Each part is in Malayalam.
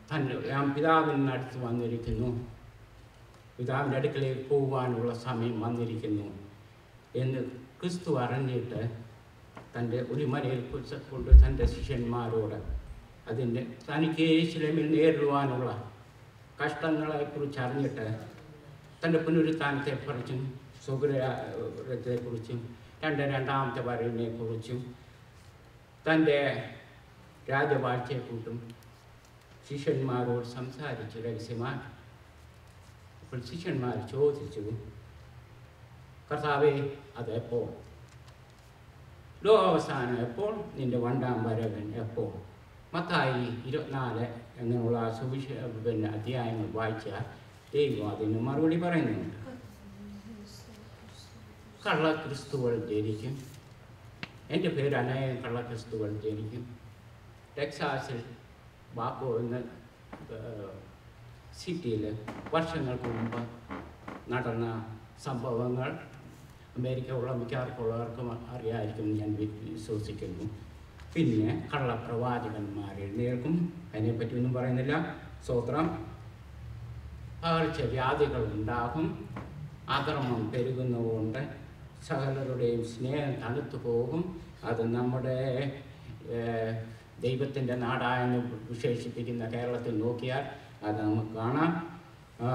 തൻ്റെ ഞാൻ പിതാവിൻ്റെ അടുത്ത് വന്നിരിക്കുന്നു പിതാവിൻ്റെ അടുക്കലേക്ക് പോകാനുള്ള സമയം വന്നിരിക്കുന്നു എന്ന് ക്രിസ്തു അറിഞ്ഞിട്ട് തൻ്റെ ഒരു മലയിൽ കുറിച്ച് കൊണ്ട് തൻ്റെ ശിഷ്യന്മാരോട് അതിൻ്റെ തനിക്ക് യേശുലമിൽ നേരിടുവാനുള്ള കഷ്ടങ്ങളെക്കുറിച്ച് അറിഞ്ഞിട്ട് തൻ്റെ പുനരുത്ഥാനത്തെക്കുറിച്ചും സുഗ്രഹത്തെക്കുറിച്ചും തൻ്റെ രണ്ടാമത്തെ വരവിനെക്കുറിച്ചും തൻ്റെ രാജവാഴ്ചയെക്കുറിച്ചും ശിഷ്യന്മാരോട് സംസാരിച്ചു രഹസ്യമായി അപ്പോൾ ശിഷ്യന്മാർ ചോദിച്ചു കർത്താവേ അത് എപ്പോൾ ലോകാവസാനം എപ്പോൾ നിന്റെ രണ്ടാം വരവൻ എപ്പോൾ മത്തായി ഇരുപത്തിനാല് എന്നുള്ള സുവിശ പിന്നെ അധ്യായങ്ങൾ വായിച്ചാൽ ദൈവം അതിന് മറുപടി പറയുന്നുണ്ട് കള്ള ക്രിസ്തുകൾ ജനിക്കും എൻ്റെ പേര് അനേകം കള്ള ക്രിസ്തുകൾ ജനിക്കും ടെക്സാസിൽ ബാപ്പോ എന്ന സിറ്റിയിൽ വർഷങ്ങൾക്ക് മുമ്പ് നടന്ന സംഭവങ്ങൾ അമേരിക്ക ഉള്ള മിക്കവാർക്കുള്ളവർക്കും അറിയാമായിരിക്കും എന്ന് ഞാൻ വി- വിശ്വസിക്കുന്നു പിന്നെ കള്ളപ്രവാചകന്മാർ എഴുന്നേൽക്കും അതിനെപ്പറ്റി ഒന്നും പറയുന്നില്ല സ്വത്രം പകർച്ചവ്യാധികൾ ഉണ്ടാകും അധർമ്മം പെരുകുന്നതുകൊണ്ട് സകലരുടെയും സ്നേഹം തണുത്തു പോകും അത് നമ്മുടെ ഏഹ്, ദൈവത്തിൻ്റെ നാടായെന്ന് വിശേഷിപ്പിക്കുന്ന കേരളത്തിൽ നോക്കിയാൽ അത് നമുക്ക് കാണാം ആ,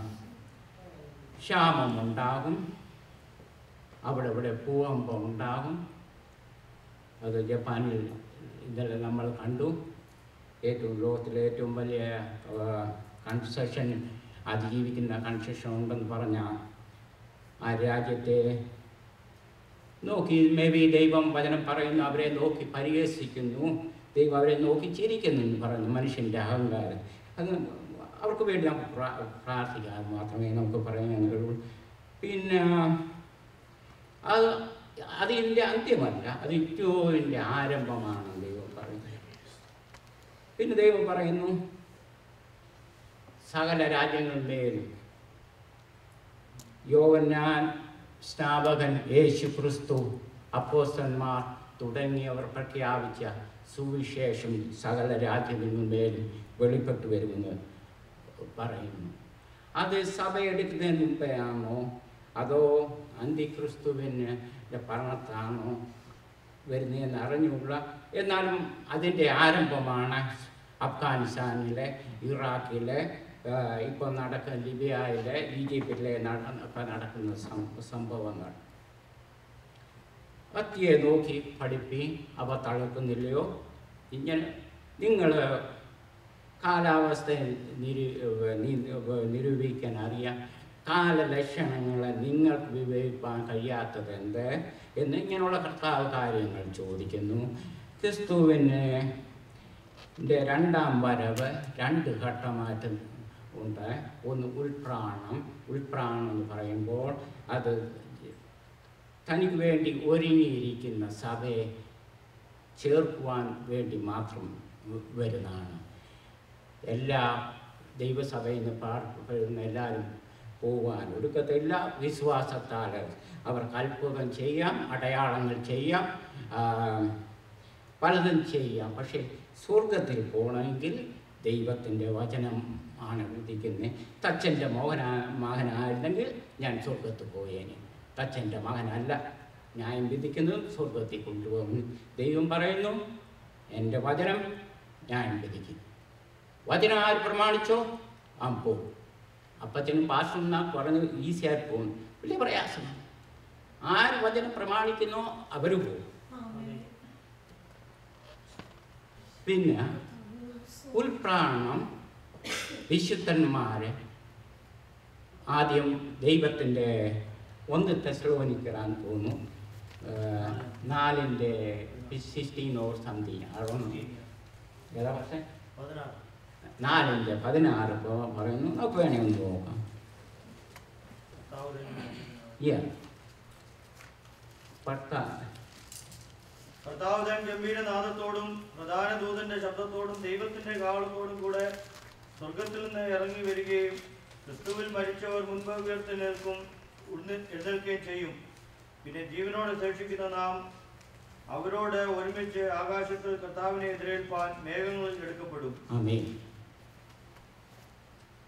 ക്ഷാമം ഉണ്ടാകും അവിടെ ഇവിടെ ഭൂകമ്പം ഉണ്ടാകും അത് ജപ്പാനിൽ ഇന്നലെ നമ്മൾ കണ്ടു ഏറ്റവും ലോകത്തിലെ ഏറ്റവും വലിയ കൺസെഷൻ അതിജീവിക്കുന്ന കൺസെഷൻ ഉണ്ടെന്ന് പറഞ്ഞ ആ രാജ്യത്തെ നോക്കി മേ ബി ദൈവം വചനം പറയുന്നു അവരെ നോക്കി പരിഹസിക്കുന്നു ദൈവം അവരെ നോക്കി ചിരിക്കുന്നു എന്ന് പറയുന്നു മനുഷ്യൻ്റെ അഹങ്കാരം അത് അവർക്ക് വേണ്ടി നമുക്ക് പ്രാ- പ്രാർത്ഥിക്കാം അത് മാത്രമേ നമുക്ക് പറയാൻ കഴിയുള്ളൂ പിന്നെ അത് അതിൻ്റെ അന്ത്യമല്ല അത് ഇറ്റോവിൻ്റെ ആരംഭമാണ് ദൈവം പറയുന്നത് പിന്നെ ദൈവം പറയുന്നു സകല രാജ്യങ്ങളുടെയും യോവന്നാൻ സ്നാപകൻ യേശു ക്രിസ്തു അപ്പോസ്തന്മാർ തുടങ്ങിയവർ പ്രഖ്യാപിച്ച സുവിശേഷം സകല രാജ്യങ്ങളിന്മേലും വെളിപ്പെട്ടു വരുമെന്ന് പറയുന്നു അത് സഭയെടുക്കുന്നതിന് മുമ്പെയാണോ അതോ അന്തിക്രിസ്തുവിന് ഭരണത്താണോ വരുന്നതെന്ന് അറിഞ്ഞുള്ള എന്നാലും അതിൻ്റെ ആരംഭമാണ് അഫ്ഗാനിസ്ഥാനിലെ ഇറാഖിലെ ഇപ്പോൾ നടക്കുന്ന ലിബിയയിലെ ഈജിപ്തിലെ നട ഒക്കെ നടക്കുന്ന സം- സംഭവങ്ങൾ കത്തിയെ നോക്കി പഠിപ്പി അവ തളർക്കുന്നില്ലയോ ഇങ്ങനെ നിങ്ങൾ കാലാവസ്ഥ നിരു നി- നിരൂപിക്കാൻ അറിയാം കാലലക്ഷണങ്ങളെ നിങ്ങൾക്ക് വിവേചിപ്പാൻ കഴിയാത്തത് എന്ത് എന്ന് ഇങ്ങനെയുള്ള കർത്താവ് കാര്യങ്ങൾ ചോദിക്കുന്നു ക്രിസ്തുവിന് ൻ്റെ രണ്ടാം വരവ് രണ്ട് ഘട്ടമായിട്ട് ഉണ്ട് ഒന്ന് ഉൾപ്രാണം ഉൾപ്രാണം എന്ന് പറയുമ്പോൾ അത് തനിക്ക് വേണ്ടി ഒരുങ്ങിയിരിക്കുന്ന സഭയെ ചേർക്കുവാൻ വേണ്ടി മാത്രം വ- വരുന്നതാണ് എല്ലാ ദൈവസഭയിൽ നിന്ന് പാർപ്പെടുന്ന എല്ലാവരും പോകാൻ ഒടുക്കത്തെ എല്ലാ വിശ്വാസത്താൽ അവർക്ക് അത്ഭുതം ചെയ്യാം അടയാളങ്ങൾ ചെയ്യാം ആ, പലതും ചെയ്യാം പക്ഷേ സ്വർഗത്തിൽ പോകണമെങ്കിൽ ദൈവത്തിൻ്റെ വചനം ആണ് വിധിക്കുന്നത് തച്ചൻ്റെ മോഹനാ മകനായിരുന്നെങ്കിൽ ഞാൻ സ്വർഗത്ത് പോയേനെ തച്ചൻ്റെ മകനല്ല ന്യായം വിധിക്കുന്നത് സ്വർഗത്തിൽ കൊണ്ടുപോകുന്നു ദൈവം പറയുന്നു എൻ്റെ വചനം ന്യായം വിധിക്കും വചനം ആര് പ്രമാണിച്ചോ ആ പോകും അപ്പച്ചനും പാസ്റ്റും എന്നാ പറഞ്ഞ് ഈസിയായി പോകും വലിയ പ്രയാസമാണ് ആര് വചനം പ്രമാണിക്കുന്നോ അവർ പോകും പിന്നെ ഉൾപ്രാണം വിശുദ്ധന്മാരെ ആദ്യം ദൈവത്തിൻ്റെ ഒന്ന് തെസ്ലോനിക്കറാൻ തോന്നുന്നു ഏഹ്, നാലിൻ്റെ സിക്സ്റ്റീൻ ഓർ സംതിങ് അതൊന്നും ഏതാ പക്ഷേ പതിനാറ് നാലിൻ്റെ പതിനാറ് ഇപ്പോൾ പറയുന്നു നമുക്ക് വേണേ ഒന്ന് നോക്കാം കർത്താവ് തന്നെ Yeah. പത്താം കർത്താവ് താൻ ഗംഭീരനാദത്തോടും പ്രധാന ദൂതന്റെ ശബ്ദത്തോടും ദൈവത്തിന്റെ കാവളത്തോടും കൂടെ സ്വർഗത്തിൽ നിന്ന് ഇറങ്ങി വരികയും ക്രിസ്തുവിൽ മരിച്ചവർ മുൻപ് ഉയർത്തെഴുന്നേൽക്കും ഉഴുന്ന്- എഴുന്നേൽക്കുകയും ചെയ്യും പിന്നെ ജീവനോടെ ശേഷിക്കുന്ന നാം അവരോട് ഒരുമിച്ച് ആകാശത്ത് കർത്താവിനെ എതിരേൽപ്പാൻ മേഘങ്ങളിൽ എടുക്കപ്പെടും ആമേ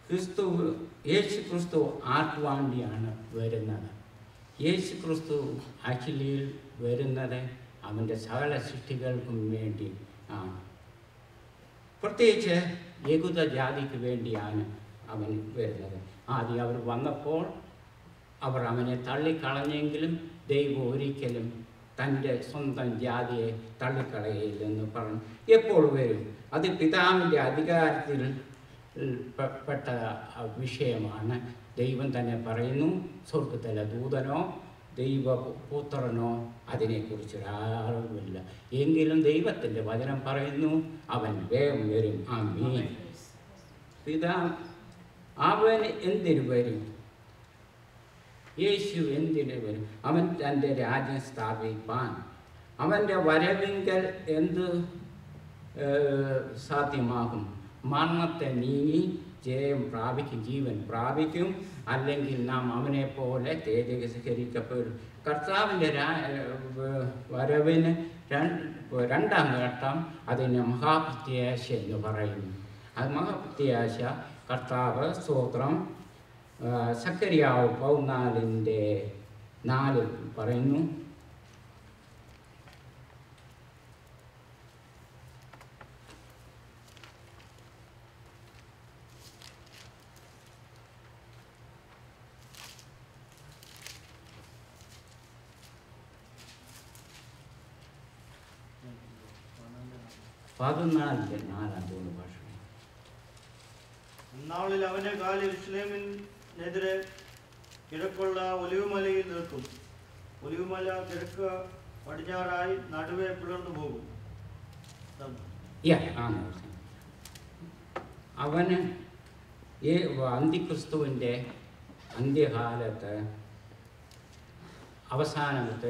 ക്രിസ്തു യേശു ക്രിസ്തു ആർക്ക് വേണ്ടിയാണ് വരുന്നത് യേശു ക്രിസ്തു ആക്ച്വലി വരുന്നത് അവൻ്റെ സകല സൃഷ്ടികൾക്കും വേണ്ടി ആണ് പ്രത്യേകിച്ച് യകുത ജാതിക്ക് വേണ്ടിയാണ് അവൻ വരുന്നത് ആദ്യം അവർ വന്നപ്പോൾ അവർ അവനെ തള്ളിക്കളഞ്ഞെങ്കിലും ദൈവം ഒരിക്കലും തൻ്റെ സ്വന്തം ജാതിയെ തള്ളിക്കളയില്ലെന്ന് പറഞ്ഞു എപ്പോൾ വരും അത് പിതാവിൻ്റെ അധികാരത്തിൽ പെ- പെട്ട വിഷയമാണ് ദൈവം തന്നെ പറയുന്നു സ്വർഗത്തിലെ ദൂതനോ ദൈവപുത്രനോ അതിനെക്കുറിച്ച് അറിവില്ല എങ്കിലും ദൈവത്തിൻ്റെ വചനം പറയുന്നു അവൻ വേഗം വരും ആ മീൻ പിതാ അവൻ എന്തിനു വരും യേശു എന്തിനു വരും അവൻ തൻ്റെ രാജ്യം സ്ഥാപിപ്പാൻ അവൻ്റെ വരവിങ്കൽ എന്ത് ഏഹ്, സാധ്യമാകും മരണത്തെ നീങ്ങി ജയം പ്രാപിക്കും ജീവൻ പ്രാപിക്കും അല്ലെങ്കിൽ നാം അവനെ പോലെ തേജസ്കരിക്കപ്പെടും കർത്താവിൻ്റെ രാ- ഏഹ്, വരവിന് രണ്ട് രണ്ടാം ഘട്ടം അതിന് മഹാപ്രത്യാശ എന്ന് പറയുന്നു അത് മഹാപ്രത്യാശ കർത്താവ് സ്തോത്രം ആ, സക്കരിയാവ് പൗനാലിൻ്റെ നാല് പറയുന്നു പതിനാലിൻ്റെ നാലാം തോന്നുന്നു ഭാഷ അന്നാളിൽ അവന്റെ കാൽ യെരൂശലേമിനെതിരെ കിഴക്കുള്ള ഒലിവുമലയിൽ നിൽക്കും ഒലിവുമല കിഴക്ക് പടിഞ്ഞാറായി നടുവെ പിളർന്നു പോകും ഇതാണ്. യാ ആണ് അവന് ഈ അന്തിക്രിസ്തുവിൻ്റെ അന്ത്യകാലത്ത് അവസാനത്തെ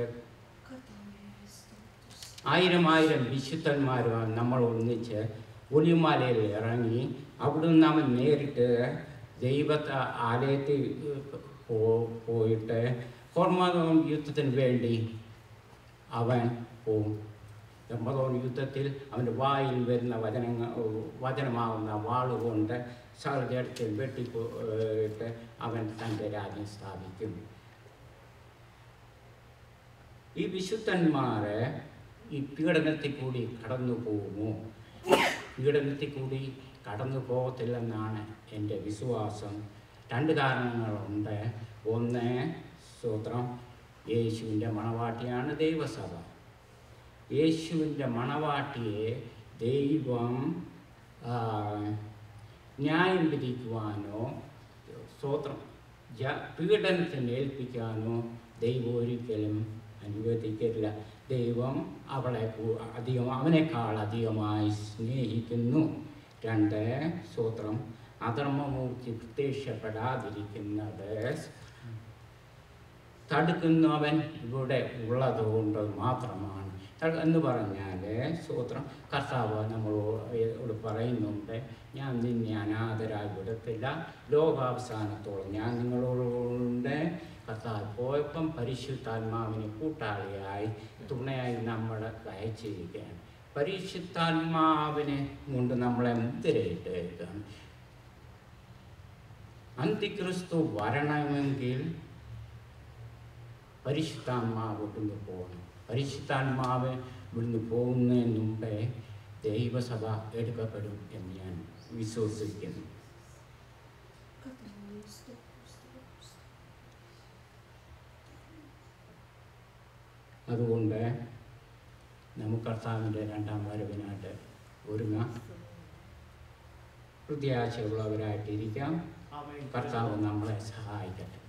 ആയിരം ആയിരം വിശുദ്ധന്മാരുമായി നമ്മൾ ഒന്നിച്ച് ഒലിമലയിൽ ഇറങ്ങി അവിടുന്ന് അവൻ നേരിട്ട് ദൈവത്തെ ആലയത്തിൽ പോ- പോയിട്ട് ഹോർമോൺ യുദ്ധത്തിന് വേണ്ടി അവൻ പോവും ദമ്പതോൺ യുദ്ധത്തിൽ അവൻ്റെ വായിൽ വരുന്ന വചനങ്ങൾ വചനമാവുന്ന വാളുകൊണ്ട് സഹജത്തിൽ വെട്ടിപ്പോയിട്ട് അവൻ തൻ്റെ രാജ്യം സ്ഥാപിക്കും ഈ വിശുദ്ധന്മാരെ ഈ പീഡനത്തിൽ കൂടി കടന്നു പോകുമോ പീഡനത്തിൽ കൂടി കടന്നു പോകത്തില്ലെന്നാണ് എൻ്റെ വിശ്വാസം രണ്ട് കാരണങ്ങളുണ്ട് ഒന്ന് സ്തോത്രം യേശുവിൻ്റെ മണവാട്ടിയാണ് ദൈവസഭ യേശുവിൻ്റെ മണവാട്ടിയെ ദൈവം ആ, ന്യായം വിധിക്കുവാനോ സ്തോത്രം ജ പീഡനത്തിന് ഏൽപ്പിക്കാനോ ദൈവം ഒരിക്കലും അനുവദിക്കില്ല ദൈവം അവളെ കൂ- അധികം അവനേക്കാൾ അധികമായി സ്നേഹിക്കുന്നു രണ്ട് സ്തോത്രം അധർമ്മമൂർത്തി പ്രത്യക്ഷപ്പെടാതിരിക്കുന്നത് തടുക്കുന്നവൻ ഇവിടെ ഉള്ളത് കൊണ്ട് മാത്രമാണ് ത- എന്ന് പറഞ്ഞാൽ സൂത്രം കർത്താവ് നമ്മളോട് പറയുന്നുണ്ട് ഞാൻ നിന്നെ അനാഥരായി വിടത്തില്ല ലോകാവസാനത്തോളം ഞാൻ നിങ്ങളോടുണ്ട് കർത്താവ് പോയപ്പം പരിശുദ്ധാത്മാവിനെ കൂട്ടാളിയായി തുണയായി നമ്മളെ അയച്ചിരിക്കുകയാണ് പരിശുദ്ധാത്മാവിനെ കൊണ്ട് നമ്മളെ മുദ്രയിട്ടേക്കാണ് അന്തിക്രിസ്തു വരണമെങ്കിൽ പരിശുദ്ധാത്മാവ് ഇവിടുന്ന് പോകണം പരിശുദ്ധാത്മാവ് ഇവിടുന്ന് പോകുന്നതിന് മുമ്പേ ദൈവസഭ എടുക്കപ്പെടും എന്ന് ഞാൻ വിശ്വസിക്കുന്നു അതുകൊണ്ട് നമുക്ക് കർത്താവിൻ്റെ രണ്ടാം വരവിനായിട്ട് ഒരുങ്ങാം പ്രത്യാശയുള്ളവരായിട്ടിരിക്കാം ആമേൻ. കർത്താവ് നമ്മളെ സഹായിക്കട്ടെ